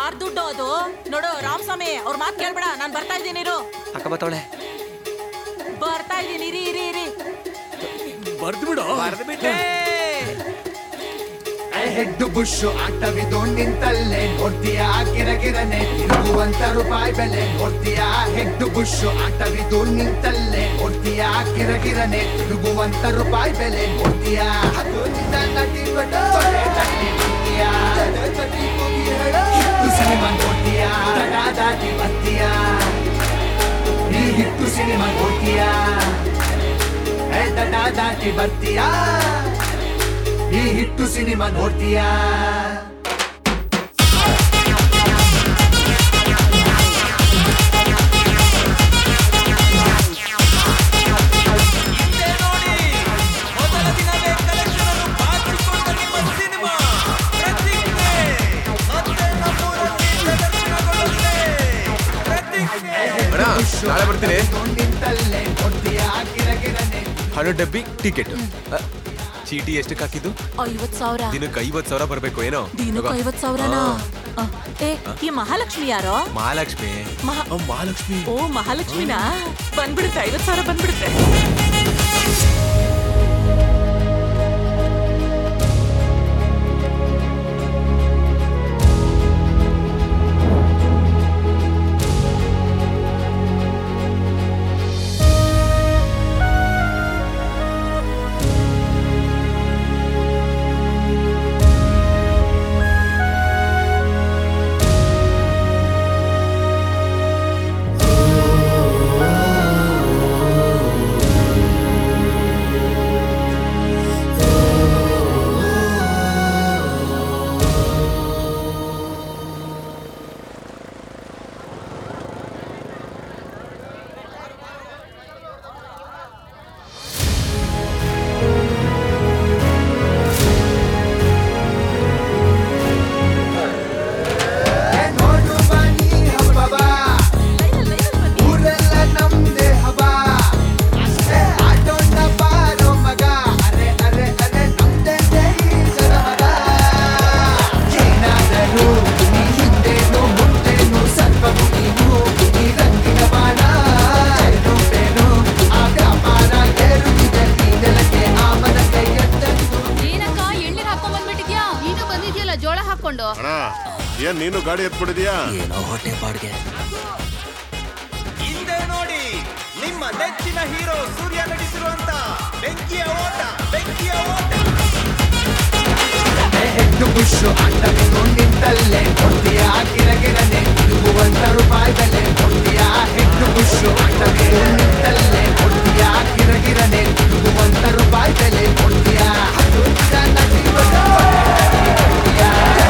ಯಾರ್ ದುಡ್ಡು ಅದು ನೋಡು ರಾಮಸ್ವಾಮಿ ಅವ್ರ ಮಾತ್ ಕೇಳ್ಬೇಡ ನಾನ್ ಬರ್ತಾ ಇದ್ದೀನಿ ಇರು ಅಕ್ಕ ಬತ್ತವಳೆ ಬರ್ತಾ ಇದ್ದೀನಿ ಇರಿ ಇರಿ ಇರಿ ಬರ್ದು ಬಿಡು ಹೆಡ್ಡು ಬುಷು ಆಟವಿದು ನಿಂತಲ್ಲೇ ನೋಡ್ತೀಯ ಗಿರಗಿರನೆ ತಿರುಗುವಂತ ರೂಪಾಯಿ ಬೆಲೆ ನೋಡ್ತೀಯ ಹೆಡ್ಡು ಬುಷು ಆಟವಿದು ನಿಂತಲ್ಲೇ ನೋಡ್ತೀಯ ಗಿರಗಿರನೆ ತಿರುಗುವಂತ ರೂಪಾಯಿ ಬೆಲೆ ನೋಡ್ತೀಯ ಅದು ನಿನ್ನ ನಟಿ ಬಡ ಸೊಳ್ಳೆ ತಟ್ಟಿ ಬಿಡ್ತೀಯ. ತಟ್ಟಿ ಕೂಗಿ ಹೇಳ. ಹಿಟ್ಟು ಸಿನಿಮಾ ನೋಡ್ತೀಯ ದಡ ದಾಟಿ ಬರ್ತೀಯ ಈ ಹಿಟ್ಟು ಸಿನಿಮಾ ನೋಡ್ತೀಯ ಏ ದಡ ದಾಟಿ ಬರ್ತೀಯ ಈ ಹಿಟ್ಟು ಸಿನಿಮಾ ನೋಡ್ತೀಯಾ ಅಣ್ಣ ನಾಳೆ ಬರ್ತೀನಿ ನಿಂತಲ್ಲೇ ನೋಡ್ತೀಯಾ ಗಿರಗಿರನೆ ಹಣ್ಣು ಡಬ್ಬಿ ಟಿಕೆಟ್ ಚೀಟಿ ಎಷ್ಟಕ್ಕೆ ಹಾಕಿದ್ದು ಐವತ್ ಸಾವಿರ ದಿನಕ್ಕೆ ಐವತ್ ಸಾವಿರ ಬರ್ಬೇಕು ಏನೋ ದಿನಕ್ಕೂ ತಗೋ. ಐವತ್ ಸಾವಿರನಾ ಹಾ. ಆ, ಏ ಈ ಮಹಾಲಕ್ಷ್ಮಿ ಯಾರೋ ಮಹಾಲಕ್ಷ್ಮಿ ಮಹಾ- ಅವ್ ಮಹಾಲಕ್ಷ್ಮಿ ಓ ಮಹಾಲಕ್ಷ್ಮಿನಾ ಬಂದ್ಬಿಡುತ್ತೆ ಐವತ್ ಸಾವಿರ ಬಂದ್ಬಿಡುತ್ತೆ ಏ ನೋಡು ಬನ್ನಿ ಹಬ್ಬವ ಊರೆಲ್ಲ ನಮ್ದೇ ಹಬ್ಬ ಅಷ್ಟೇ ಆಟೋಣ ಬಾರೋ ಮಗ ಅರೆ ಅರೆ ಅರೆ ನಮ್ದೇ ಈ ಸರಮಗ ಏನಾದರೂ ನೀ ಹಿಂದೇನು ಮುಂದೇನು ಸರ್ವವು ನೀನು ಈ ರಂಗಿನ ಬಾಣ ಏನು ಬೇನು ಆ ವ್ಯಾಪಾರ ಏರುತ್ತಿದೆ ಈ ನೆಲಕ್ಕೆ ಆ ಮನಕ್ಕೆ ಎದ್ದೆಂದು ಏನಕ್ಕ ಎಳ್ನೀರ್ ಹಾಕೊಂಡ್ ಬಂದ್ಬಿಟ್ಟಿದ್ಯಾ ನೀನು ಬಂದಿದ್ಯಲ್ಲ ಜೋಳ ಹಾಕೊಂಡು ಅಣ್ಣ ಏನ್ ನೀನು ಗಾಡಿ ಎತ್ಬಿಟ್ಟಿದ್ಯಾ ಏನೋ ಹೊಟ್ಟೆ ಬಾಡ್ಗೆ ಹಿಂದೆ ನೋಡಿ ನಿಮ್ಮ ನೆಚ್ಚಿನ ಹೀರೋ ಸೂರ್ಯ ನಟಿಸಿರುವಂತ ಬೆಂಕಿಯ ಓಟ ಬೆಂಕಿಯ ಓಟ ಹೆಡ್ಡು ಬುಷು ಆಟವಿದು ನಿಂತಲ್ಲೇ ಕೊಡ್ತೀಯ ಗಿರಗಿರನೆ ತಿರುಗುವಂತ ರೂಪಾಯಿ ಬೆಲೆ ಕೊಡ್ತೀಯ ಹೆಡ್ಡು ಬುಷು ಆಟವಿದು ನಿಂತಲ್ಲೇ ಕೊಡ್ತೀಯ ಗಿರಗಿರನೆ ತಿರುಗುವಂತ ರೂಪಾಯಿ ಬೆಲೆ ಕೊಡ್ತೀಯ ಅದು ನಿಜ ನಟಿ ಬಡ ಕೊಡ್ತೀಯ.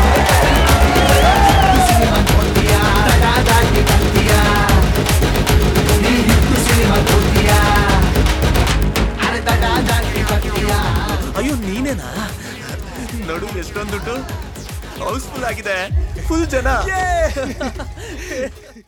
ಹಿಟ್ಟು ಸಿನಿಮಾ ನೋಡ್ತೀಯ ದಡ ದಾಟಿ ಬರ್ತೀಯ ಈ ಹಿಟ್ಟು ಸಿನಿಮಾ ನೋಡ್ತೀಯ ಅರೆ ದಡ ದಾಟಿ ಬರ್ತೀಯ ಅಯ್ಯೋ ನೀನೇನಾ ನೋಡು ಎಷ್ಟೊಂದು ದುಡ್ಡು ಹೌಸ್ಫುಲ್ ಆಗಿದೆ ಫುಲ್ ಜನ